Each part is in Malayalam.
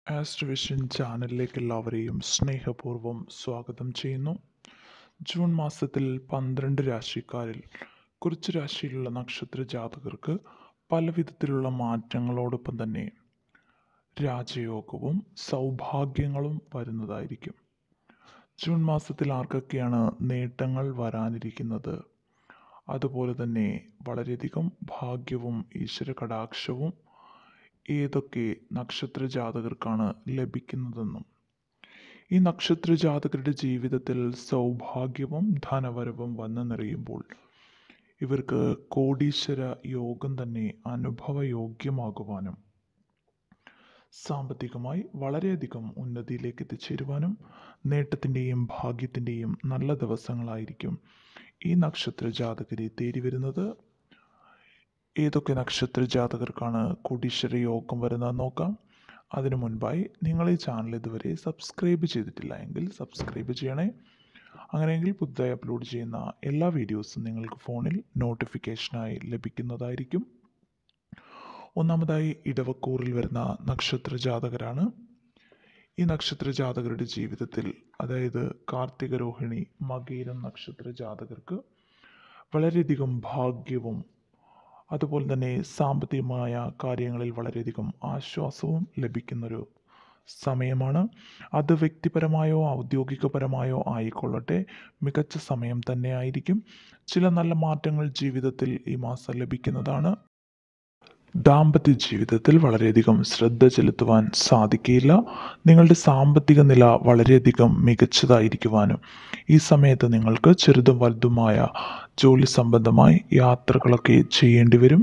ആസ്ട്രോ വിഷൻ ചാനലിലേക്ക് എല്ലാവരെയും സ്നേഹപൂർവ്വം സ്വാഗതം ചെയ്യുന്നു ജൂൺ മാസത്തിൽ പന്ത്രണ്ട് രാശിക്കാരിൽ കുറിച്ച് രാശിയിലുള്ള നക്ഷത്ര ജാതകർക്ക് പല വിധത്തിലുള്ള മാറ്റങ്ങളോടൊപ്പം തന്നെ രാജയോഗവും സൗഭാഗ്യങ്ങളും വരുന്നതായിരിക്കും ജൂൺ മാസത്തിൽ ആർക്കൊക്കെയാണ് നേട്ടങ്ങൾ വരാനിരിക്കുന്നത് അതുപോലെ തന്നെ വളരെയധികം ഭാഗ്യവും ഈശ്വര കടാക്ഷവും ഏതൊക്കെ നക്ഷത്ര ജാതകർക്കാണ് ലഭിക്കുന്നതെന്നും ഈ നക്ഷത്ര ജാതകരുടെ ജീവിതത്തിൽ സൗഭാഗ്യവും ധനവരവും വന്നു നിറയുമ്പോൾ ഇവർക്ക് കോടീശ്വര യോഗം തന്നെ അനുഭവയോഗ്യമാകുവാനും സാമ്പത്തികമായി വളരെയധികം ഉന്നതിയിലേക്ക് എത്തിച്ചേരുവാനും നേട്ടത്തിൻ്റെയും ഭാഗ്യത്തിൻ്റെയും നല്ല ദിവസങ്ങളായിരിക്കും ഈ നക്ഷത്ര ജാതകരെ തേടി വരുന്നത് ഏതൊക്കെ നക്ഷത്ര ജാതകർക്കാണ് കോടീശ്വര യോഗം വരുന്നത് നോക്കാം അതിനു മുൻപായി നിങ്ങൾ ഈ ചാനൽ ഇതുവരെ സബ്സ്ക്രൈബ് ചെയ്തിട്ടില്ല എങ്കിൽ സബ്സ്ക്രൈബ് ചെയ്യണേ അങ്ങനെയെങ്കിൽ പുതുതായി അപ്ലോഡ് ചെയ്യുന്ന എല്ലാ വീഡിയോസും നിങ്ങൾക്ക് ഫോണിൽ നോട്ടിഫിക്കേഷനായി ലഭിക്കുന്നതായിരിക്കും ഒന്നാമതായി ഇടവക്കൂറിൽ വരുന്ന നക്ഷത്ര ജാതകരാണ് ഈ നക്ഷത്ര ജാതകരുടെ ജീവിതത്തിൽ അതായത് കാർത്തിക രോഹിണി മകീരം നക്ഷത്ര ജാതകർക്ക് വളരെയധികം ഭാഗ്യവും അതുപോലെ തന്നെ സാമ്പത്തികമായ കാര്യങ്ങളിൽ വളരെയധികം ആശ്വാസവും ലഭിക്കുന്നൊരു സമയമാണ് അത് വ്യക്തിപരമായോ ഔദ്യോഗികപരമായോ ആയിക്കൊള്ളട്ടെ മികച്ച സമയം തന്നെ ആയിരിക്കും ചില നല്ല മാറ്റങ്ങൾ ജീവിതത്തിൽ ഈ മാസം ലഭിക്കുന്നതാണ് ദാമ്പത്യ ജീവിതത്തിൽ വളരെയധികം ശ്രദ്ധ ചെലുത്തുവാൻ സാധിക്കില്ല നിങ്ങളുടെ സാമ്പത്തിക നില വളരെയധികം മികച്ചതായിരിക്കുവാനും ഈ സമയത്ത് നിങ്ങൾക്ക് ചെറുതും വലുതുമായ ജോലി സംബന്ധമായി യാത്രകളൊക്കെ ചെയ്യേണ്ടി വരും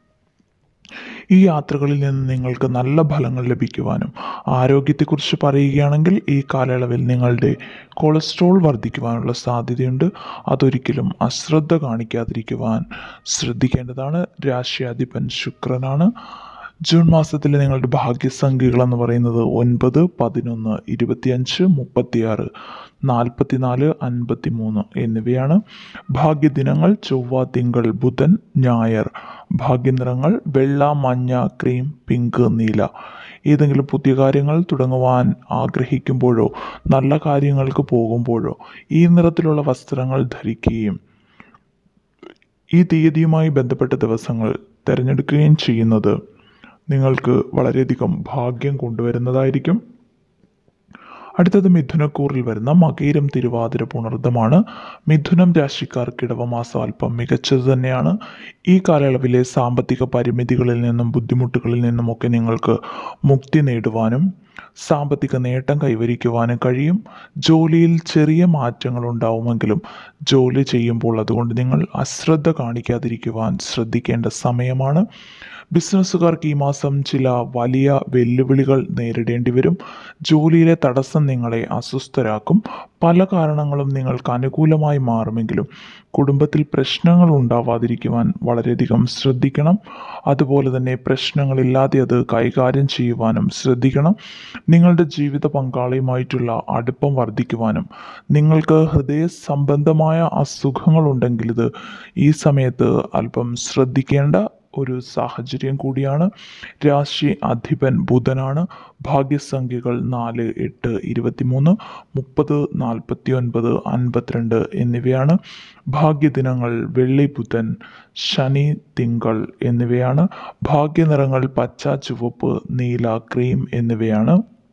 ഈ യാത്രകളിൽ നിന്ന് നിങ്ങൾക്ക് നല്ല ഫലങ്ങൾ ലഭിക്കുവാനും ആരോഗ്യത്തെക്കുറിച്ച് പറയുകയാണെങ്കിൽ ഈ കാലയളവിൽ നിങ്ങളുടെ കൊളസ്ട്രോൾ വർദ്ധിക്കുവാനുള്ള സാധ്യതയുണ്ട് അതൊരിക്കലും അശ്രദ്ധ കാണിക്കാതിരിക്കുവാൻ ശ്രദ്ധിക്കേണ്ടതാണ് രാശിയാധിപൻ ശുക്രനാണ് ജൂൺ മാസത്തിൽ നിങ്ങളുടെ ഭാഗ്യസംഖ്യകൾ എന്ന് പറയുന്നത് ഒൻപത് പതിനൊന്ന് ഇരുപത്തിയഞ്ച് മുപ്പത്തിയാറ് നാൽപ്പത്തിനാല് അൻപത്തി മൂന്ന് എന്നിവയാണ് ഭാഗ്യദിനങ്ങൾ ചൊവ്വ തിങ്കൾ ബുധൻ ഞായർ ഭാഗ്യനിറങ്ങൾ വെള്ള മഞ്ഞ ക്രീം പിങ്ക് നീല ഏതെങ്കിലും പുതിയ കാര്യങ്ങൾ തുടങ്ങുവാൻ ആഗ്രഹിക്കുമ്പോഴോ നല്ല കാര്യങ്ങൾക്ക് പോകുമ്പോഴോ ഈ നിറത്തിലുള്ള വസ്ത്രങ്ങൾ ധരിക്കുകയും ഈ തീയതിയുമായി ബന്ധപ്പെട്ട ദിവസങ്ങൾ തിരഞ്ഞെടുക്കുകയും ചെയ്യുന്നത് നിങ്ങൾക്ക് വളരെയധികം ഭാഗ്യം കൊണ്ടുവരുന്നതായിരിക്കും അടുത്തത് മിഥുനക്കൂറിൽ വരുന്ന മകീരം തിരുവാതിര പുണർദമാണ് മിഥുനം രാശിക്കാർക്ക് ഇടവമാസം അല്പം മികച്ചത് തന്നെയാണ് ഈ കാലയളവിലെ സാമ്പത്തിക പരിമിതികളിൽ നിന്നും ബുദ്ധിമുട്ടുകളിൽ നിന്നുമൊക്കെ നിങ്ങൾക്ക് മുക്തി നേടുവാനും സാമ്പത്തിക നേട്ടം കൈവരിക്കുവാനും കഴിയും ജോലിയിൽ ചെറിയ മാറ്റങ്ങൾ ഉണ്ടാവുമെങ്കിലും ജോലി ചെയ്യുമ്പോൾ അതുകൊണ്ട് നിങ്ങൾ അശ്രദ്ധ കാണിക്കാതിരിക്കുവാൻ ശ്രദ്ധിക്കേണ്ട സമയമാണ് ബിസിനസ്സുകാർക്ക് ഈ മാസം ചില വലിയ വെല്ലുവിളികൾ നേരിടേണ്ടി വരും ജോലിയിലെ തടസ്സം നിങ്ങളെ അസ്വസ്ഥരാക്കും പല കാരണങ്ങളും നിങ്ങൾക്ക് അനുകൂലമായി മാറുമെങ്കിലും കുടുംബത്തിൽ പ്രശ്നങ്ങൾ ഉണ്ടാവാതിരിക്കുവാൻ വളരെയധികം ശ്രദ്ധിക്കണം അതുപോലെ തന്നെ പ്രശ്നങ്ങളില്ലാതെ അത് കൈകാര്യം ചെയ്യുവാനും ശ്രദ്ധിക്കണം നിങ്ങളുടെ ജീവിത പങ്കാളിയുമായിട്ടുള്ള അടുപ്പം വർദ്ധിക്കുവാനും നിങ്ങൾക്ക് ഹൃദയ സംബന്ധമായ അസുഖങ്ങളുണ്ടെങ്കിൽ ഇത് ഈ സമയത്ത് അല്പം ശ്രദ്ധിക്കേണ്ട ഒരു സാഹചര്യം കൂടിയാണ് രാശി അധിപൻ ബുധനാണ് ഭാഗ്യസംഖ്യകൾ നാല് എട്ട് ഇരുപത്തിമൂന്ന് മുപ്പത് നാൽപ്പത്തി ഒൻപത് അൻപത്തിരണ്ട് എന്നിവയാണ് ഭാഗ്യദിനങ്ങൾ വെള്ളി ബുധൻ ശനി തിങ്കൾ എന്നിവയാണ് ഭാഗ്യനിറങ്ങൾ പച്ച ചുവപ്പ് നീല ക്രീം എന്നിവയാണ്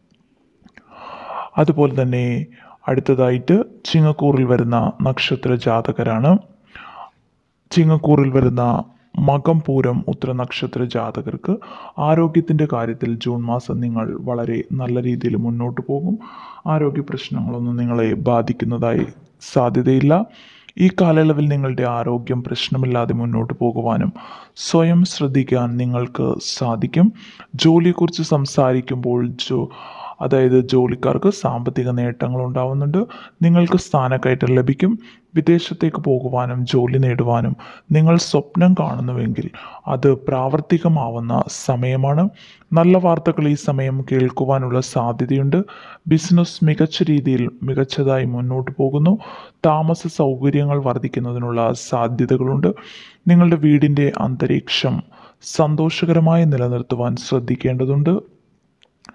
അതുപോലെ തന്നെ അടുത്തതായിട്ട് ചിങ്ങക്കൂറിൽ വരുന്ന നക്ഷത്ര ജാതകരാണ് ചിങ്ങക്കൂറിൽ വരുന്ന മകം പൂരം ഉത്തര നക്ഷത്ര ജാതകർക്ക് ആരോഗ്യത്തിൻ്റെ കാര്യത്തിൽ ജൂൺ മാസം നിങ്ങൾ വളരെ നല്ല രീതിയിൽ മുന്നോട്ട് പോകും ആരോഗ്യ പ്രശ്നങ്ങളൊന്നും നിങ്ങളെ ബാധിക്കുന്നതായി സാധ്യതയില്ല ഈ കാലയളവിൽ നിങ്ങളുടെ ആരോഗ്യം പ്രശ്നമില്ലാതെ മുന്നോട്ട് പോകുവാനും സ്വയം ശ്രദ്ധിക്കാൻ നിങ്ങൾക്ക് സാധിക്കും ജോലിയെക്കുറിച്ച് സംസാരിക്കുമ്പോൾ ജോ അതായത് ജോലിക്കാർക്ക് സാമ്പത്തിക നേട്ടങ്ങൾ ഉണ്ടാവുന്നുണ്ട് നിങ്ങൾക്ക് സ്ഥാനക്കയറ്റം ലഭിക്കും വിദേശത്തേക്ക് പോകുവാനും ജോലി നേടുവാനും നിങ്ങൾ സ്വപ്നം കാണുന്നുവെങ്കിൽ അത് പ്രാവർത്തികമാവുന്ന സമയമാണ് നല്ല വാർത്തകൾ ഈ സമയം കേൾക്കുവാനുള്ള സാധ്യതയുണ്ട് ബിസിനസ് മികച്ച രീതിയിൽ മികച്ചതായി മുന്നോട്ട് പോകുന്നു താമസ സൗകര്യങ്ങൾ വർദ്ധിക്കുന്നതിനുള്ള സാധ്യതകളുണ്ട് നിങ്ങളുടെ വീടിൻ്റെ അന്തരീക്ഷം സന്തോഷകരമായി നിലനിർത്തുവാൻ ശ്രദ്ധിക്കേണ്ടതുണ്ട്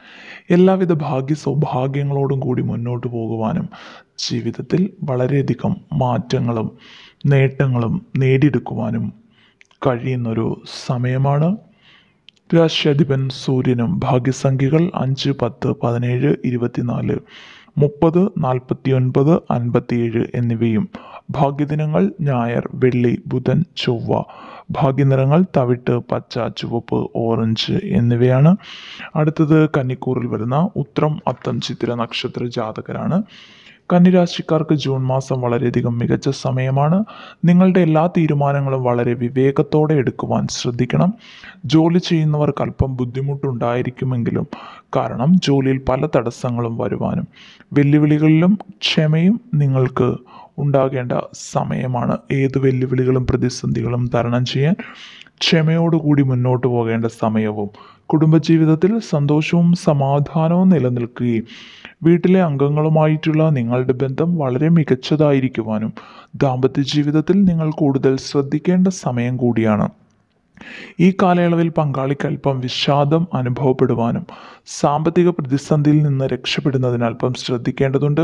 എല്ലാവിധ ഭാഗ്യ സൗഭാഗ്യങ്ങളോടും കൂടി മുന്നോട്ട് പോകുവാനും ജീവിതത്തിൽ വളരെയധികം മാറ്റങ്ങളും നേട്ടങ്ങളും നേടിയെടുക്കുവാനും കഴിയുന്നൊരു സമയമാണ് രാശ്യാധിപൻ സൂര്യനും ഭാഗ്യസംഖ്യകൾ അഞ്ച് പത്ത് പതിനേഴ് ഇരുപത്തിനാല് മുപ്പത് നാൽപ്പത്തി ഒൻപത് അൻപത്തിയേഴ് എന്നിവയും ഭാഗ്യദിനങ്ങൾ ഞായർ വെള്ളി ബുധൻ ചൊവ്വ ഭാഗ്യനിറങ്ങൾ തവിട്ട് പച്ച ചുവപ്പ് ഓറഞ്ച് എന്നിവയാണ് അടുത്തത് കന്നിക്കൂറിൽ വരുന്ന ഉത്രം അത്തം ചിത്തിര നക്ഷത്ര ജാതകരാണ് കന്നിരാശിക്കാർക്ക് ജൂൺ മാസം വളരെയധികം മികച്ച സമയമാണ് നിങ്ങളുടെ എല്ലാ തീരുമാനങ്ങളും വളരെ വിവേകത്തോടെ എടുക്കുവാൻ ശ്രദ്ധിക്കണം ജോലി ചെയ്യുന്നവർക്ക് അല്പം ബുദ്ധിമുട്ടുണ്ടായിരിക്കുമെങ്കിലും കാരണം ജോലിയിൽ പല തടസ്സങ്ങളും വരുവാനും വെല്ലുവിളികളിലും ക്ഷമയും നിങ്ങൾക്ക് ഉണ്ടാകേണ്ട സമയമാണ് ഏത് വെല്ലുവിളികളും പ്രതിസന്ധികളും തരണം ചെയ്യാൻ ക്ഷമയോടുകൂടി മുന്നോട്ട് പോകേണ്ട സമയവും കുടുംബജീവിതത്തിൽ സന്തോഷവും സമാധാനവും നിലനിൽക്കുകയും വീട്ടിലെ അംഗങ്ങളുമായിട്ടുള്ള നിങ്ങളുടെ ബന്ധം വളരെ മികച്ചതായിരിക്കുവാനും ദാമ്പത്യ ജീവിതത്തിൽ നിങ്ങൾ കൂടുതൽ ശ്രദ്ധിക്കേണ്ട സമയം കൂടിയാണ് ഈ കാലയളവിൽ പങ്കാളിക്ക് അല്പം വിഷാദം അനുഭവപ്പെടുവാനും സാമ്പത്തിക പ്രതിസന്ധിയിൽ നിന്ന് രക്ഷപ്പെടുന്നതിന് അല്പം ശ്രദ്ധിക്കേണ്ടതുണ്ട്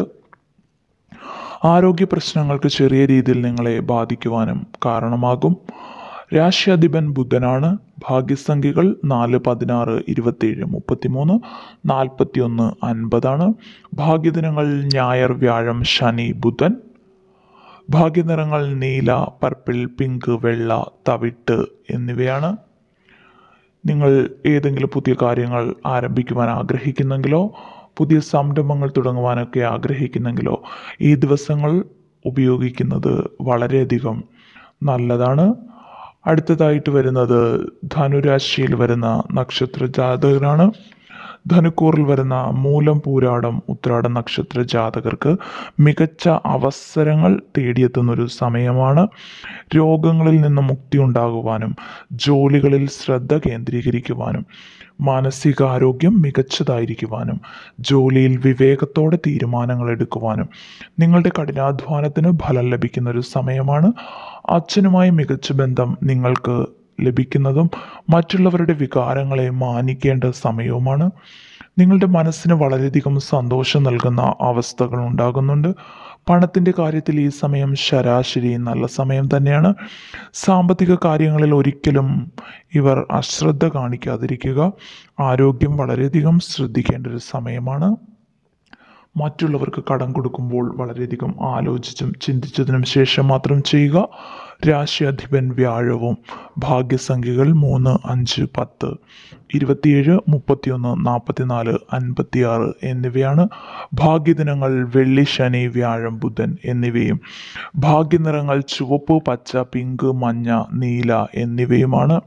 ആരോഗ്യ പ്രശ്നങ്ങൾക്ക് ചെറിയ രീതിയിൽ നിങ്ങളെ ബാധിക്കുവാനും കാരണമാകും രാശ്യാധിപൻ ബുധനാണ് ഭാഗ്യസംഖ്യകൾ നാല് പതിനാറ് ഇരുപത്തേഴ് മുപ്പത്തിമൂന്ന് നാൽപ്പത്തിയൊന്ന് അൻപതാണ് ഭാഗ്യദിനങ്ങൾ ഞായർ വ്യാഴം ശനി ബുധൻ ഭാഗ്യനിറങ്ങൾ നീല പർപ്പിൾ പിങ്ക് വെള്ള തവിട്ട് എന്നിവയാണ് നിങ്ങൾ ഏതെങ്കിലും പുതിയ കാര്യങ്ങൾ ആരംഭിക്കുവാൻ ആഗ്രഹിക്കുന്നെങ്കിലോ പുതിയ സംരംഭങ്ങൾ തുടങ്ങുവാനൊക്കെ ആഗ്രഹിക്കുന്നെങ്കിലോ ഈ ദിവസങ്ങൾ ഉപയോഗിക്കുന്നത് വളരെയധികം നല്ലതാണ് അടുത്തതായിട്ട് വരുന്നത് ധനുരാശിയിൽ വരുന്ന നക്ഷത്ര ജാതകരാണ് ധനുക്കൂറിൽ വരുന്ന മൂലം പൂരാടം ഉത്രാടം നക്ഷത്ര ജാതകർക്ക് മികച്ച അവസരങ്ങൾ തേടിയെത്തുന്ന ഒരു സമയമാണ് രോഗങ്ങളിൽ നിന്ന് മുക്തി ഉണ്ടാകുവാനും ജോലികളിൽ ശ്രദ്ധ കേന്ദ്രീകരിക്കുവാനും മാനസികാരോഗ്യം മികച്ചതായിരിക്കുവാനും ജോലിയിൽ വിവേകത്തോടെ തീരുമാനങ്ങൾ എടുക്കുവാനും നിങ്ങളുടെ കഠിനാധ്വാനത്തിന് ഫലം ലഭിക്കുന്ന ഒരു സമയമാണ് അച്ഛനുമായി മികച്ച ബന്ധം നിങ്ങൾക്ക് ലഭിക്കുന്നതും മറ്റുള്ളവരുടെ വികാരങ്ങളെ മാനിക്കേണ്ട സമയവുമാണ് നിങ്ങളുടെ മനസ്സിന് വളരെയധികം സന്തോഷം നൽകുന്ന അവസ്ഥകൾ ഉണ്ടാകുന്നുണ്ട് പണത്തിൻ്റെ കാര്യത്തിൽ ഈ സമയം ശരാശരി നല്ല സമയം തന്നെയാണ് സാമ്പത്തിക കാര്യങ്ങളിൽ ഒരിക്കലും ഇവർ അശ്രദ്ധ കാണിക്കാതിരിക്കുക ആരോഗ്യം വളരെയധികം ശ്രദ്ധിക്കേണ്ട ഒരു സമയമാണ് മറ്റുള്ളവർക്ക് കടം കൊടുക്കുമ്പോൾ വളരെയധികം ആലോചിച്ചും ചിന്തിച്ചതിനും ശേഷം മാത്രം ചെയ്യുക രാശിയധിപൻ വ്യാഴവും ഭാഗ്യസംഖ്യകൾ മൂന്ന് അഞ്ച് പത്ത് ഇരുപത്തിയേഴ് മുപ്പത്തിയൊന്ന് നാൽപ്പത്തിനാല് അൻപത്തിയാറ് എന്നിവയാണ് ഭാഗ്യദിനങ്ങൾ വെള്ളി ശനി വ്യാഴം ബുധൻ എന്നിവയും ഭാഗ്യനിറങ്ങൾ ചുവപ്പ് പച്ച പിങ്ക് മഞ്ഞ നീല എന്നിവയുമാണ്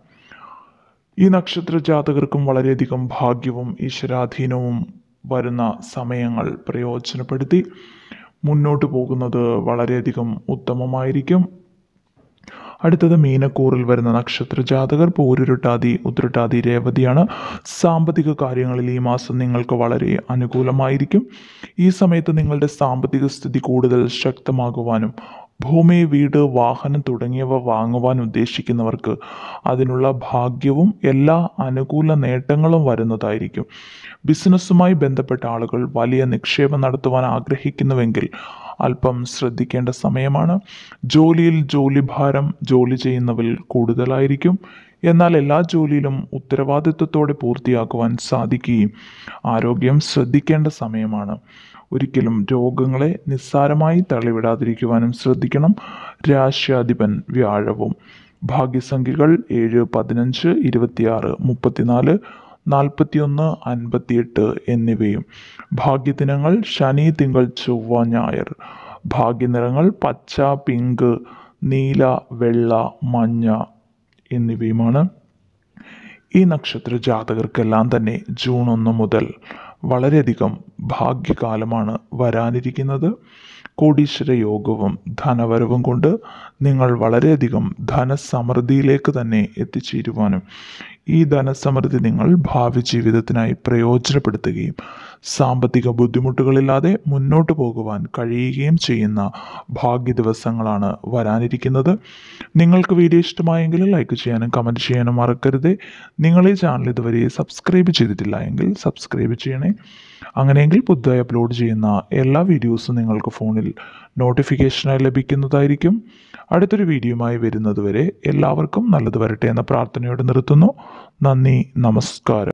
ഈ നക്ഷത്ര ജാതകർക്കും വളരെയധികം ഭാഗ്യവും ഈശ്വരാധീനവും വരുന്ന സമയങ്ങൾ പ്രയോജനപ്പെടുത്തി മുന്നോട്ട് പോകുന്നത് വളരെയധികം ഉത്തമമായിരിക്കും അടുത്തത് മീനക്കൂറിൽ വരുന്ന നക്ഷത്ര ജാതകർ പൂരുരുട്ടാതി ഉത്രട്ടാതി രേവതിയാണ് സാമ്പത്തിക കാര്യങ്ങളിൽ ഈ മാസം നിങ്ങൾക്ക് വളരെ അനുകൂലമായിരിക്കും ഈ സമയത്ത് നിങ്ങളുടെ സാമ്പത്തിക സ്ഥിതി കൂടുതൽ ശക്തമാകുവാനും ഭൂമി വീട് വാഹനം തുടങ്ങിയവ വാങ്ങുവാൻ ഉദ്ദേശിക്കുന്നവർക്ക് അതിനുള്ള ഭാഗ്യവും എല്ലാ അനുകൂല നേട്ടങ്ങളും വരുന്നതായിരിക്കും ബിസിനസ്സുമായി ബന്ധപ്പെട്ട ആളുകൾ വലിയ നിക്ഷേപം നടത്തുവാൻ ആഗ്രഹിക്കുന്നുവെങ്കിൽ അല്പം ശ്രദ്ധിക്കേണ്ട സമയമാണ് ജോലിയിൽ ജോലിഭാരം ജോലി ചെയ്യുന്നവരിൽ കൂടുതലായിരിക്കും എന്നാൽ എല്ലാ ജോലിയിലും ഉത്തരവാദിത്വത്തോടെ പൂർത്തിയാക്കുവാൻ സാധിക്കുകയും ആരോഗ്യം ശ്രദ്ധിക്കേണ്ട സമയമാണ് ഒരിക്കലും രോഗങ്ങളെ നിസ്സാരമായി തള്ളിവിടാതിരിക്കുവാനും ശ്രദ്ധിക്കണം രാശ്യാധിപൻ വ്യാഴവും ഭാഗ്യസംഖ്യകൾ ഏഴ് പതിനഞ്ച് ഇരുപത്തിയാറ് മുപ്പത്തിനാല് നാൽപ്പത്തിയൊന്ന് അൻപത്തിയെട്ട് എന്നിവയും ഭാഗ്യദിനങ്ങൾ ശനി തിങ്കൾ ചൊവ്വ ഞായർ ഭാഗ്യനിറങ്ങൾ പച്ച പിങ്ക് നീല വെള്ള മഞ്ഞ എന്നിവയുമാണ് ഈ നക്ഷത്ര ജാതകർക്കെല്ലാം തന്നെ ജൂൺ ഒന്ന് മുതൽ വളരെയധികം ഭാഗ്യകാലമാണ് വരാനിരിക്കുന്നത് കോടീശ്വര യോഗവും ധനവരവും കൊണ്ട് നിങ്ങൾ വളരെയധികം ധനസമൃദ്ധിയിലേക്ക് തന്നെ എത്തിച്ചേരുവാനും ഈ ധനസമൃദ്ധി നിങ്ങൾ ഭാവി ജീവിതത്തിനായി പ്രയോജനപ്പെടുത്തുകയും സാമ്പത്തിക ബുദ്ധിമുട്ടുകളില്ലാതെ മുന്നോട്ട് പോകുവാൻ കഴിയുകയും ചെയ്യുന്ന ഭാഗ്യ ദിവസങ്ങളാണ് വരാനിരിക്കുന്നത് നിങ്ങൾക്ക് വീഡിയോ ഇഷ്ടമായെങ്കിൽ ലൈക്ക് ചെയ്യാനും കമൻറ്റ് ചെയ്യാനും മറക്കരുത് നിങ്ങൾ ഈ ചാനൽ ഇതുവരെ സബ്സ്ക്രൈബ് ചെയ്തിട്ടില്ല എങ്കിൽ സബ്സ്ക്രൈബ് ചെയ്യണേ അങ്ങനെയെങ്കിൽ പുതുതായി അപ്ലോഡ് ചെയ്യുന്ന എല്ലാ വീഡിയോസും നിങ്ങൾക്ക് ഫോണിൽ നോട്ടിഫിക്കേഷനായി ലഭിക്കുന്നതായിരിക്കും അടുത്തൊരു വീഡിയോയുമായി വരുന്നതുവരെ എല്ലാവർക്കും നല്ലത് വരട്ടെ എന്ന പ്രാർത്ഥനയോടെ നിർത്തുന്നു നന്ദി നമസ്കാരം